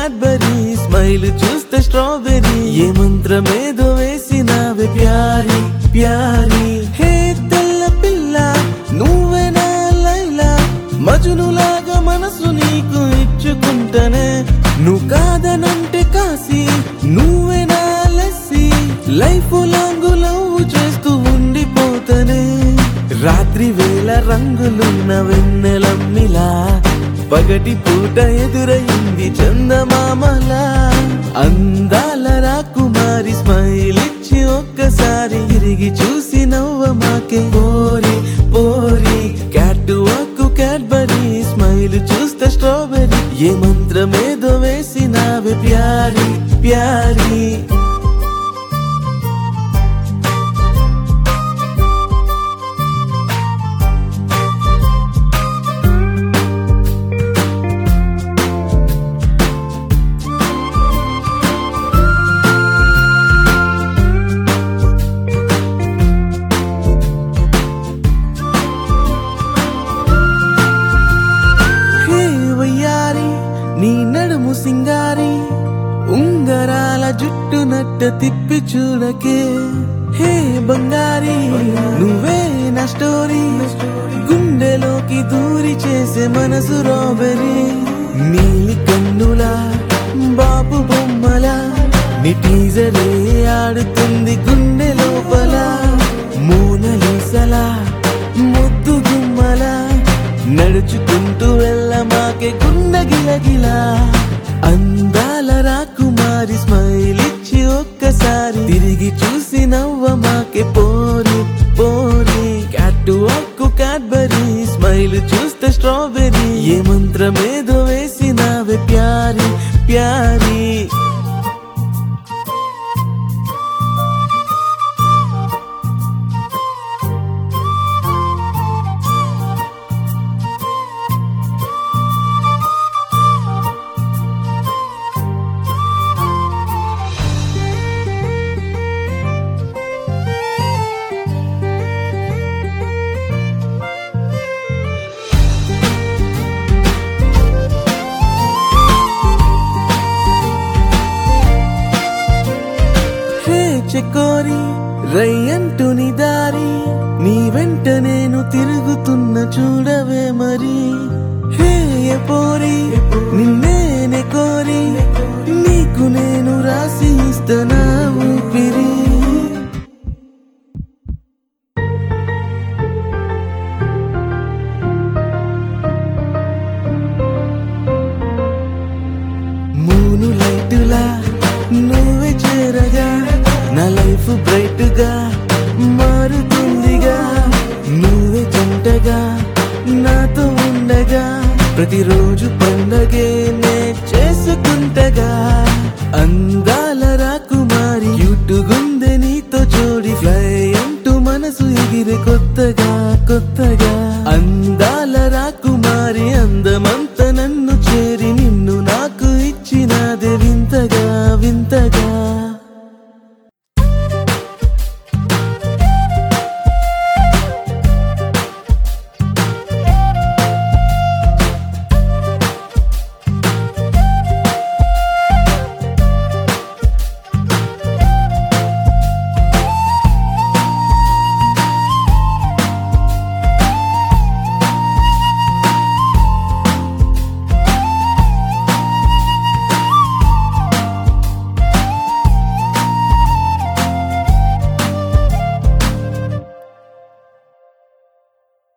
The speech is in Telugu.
క్యాడ్బరీ స్మైల్ చూస్తే స్ట్రాబెరీ ఏ మంత్రమేదో వేసినావే ప్యారీ ప్యారీ హే తెల్ల పిల్ల నువ్వే నా లైలా మజునులాగా మనసు నీకు ఇచ్చుకుంటనే నువ్వు కాదనంటే కాసి నువ్వే నా లెస్సి లైఫ్ లాంగ్ లవ్ చేస్తూ ఉండిపోతనే రాత్రి వేళ రంగులున్న వెన్నెలమ్మిలా పగటి పూట ఎదురయింది చందమామలా అందాల రాకుమారి స్మైల్ ఇచ్చి ఒక్కసారి తిరిగి చూసి నవ్వ మాకే పోరి పోరి క్యాట్ వాక్కు క్యాడ్బరీ స్మైల్ చూస్తే స్ట్రాబెరీ ఏ మంత్రమేదో వేసినావే ప్యారీ ప్యారీ హే వయ్యారి నీ నడుము సింగారి ఉంగరాల జుట్టు నట్ట తిప్పి చూడకే హే బంగారి నువ్వే నా స్టోరీ గుండెలోకి దూరి చేసే మనసు రాబెరీ నీలి కన్నులా బాబు బొమ్మలా నీ టీజరే ఆడుతుంది గుండె లోపల మూనలీసలా ముద్దు గుమ్మలా నడుచుకుంటూ వెళ్ళమాకే గుండె గిలగిలా అందాల రాకుమారి స్మైల్ ఇచ్చి ఒక్కసారి తిరిగి చూసి నవ్వ మాకే పోరి పోరి క్యాట్ అక్కు క్యాడ్బరీ స్మైల్ చూస్తే స్ట్రాబెరీ ఏ మంత్రమేదో వేసినావే ప్యారీ ప్యారీ హే చెకోరి రయ్యంటు నీ దారి నీ వెంట నేను తిరుగుతున్న చూడవే మరి హే ఏ పోరి నిన్నేనే కోరి నీకు నేను రాసి ఇస్తానా ఊపిరి మూను లైటులా నువ్వే చేరగా నా లైఫ్ బ్రైట్ గా మారుతుందిగా నువ్వే జంటగా నాతో ఉండగా ప్రతిరోజు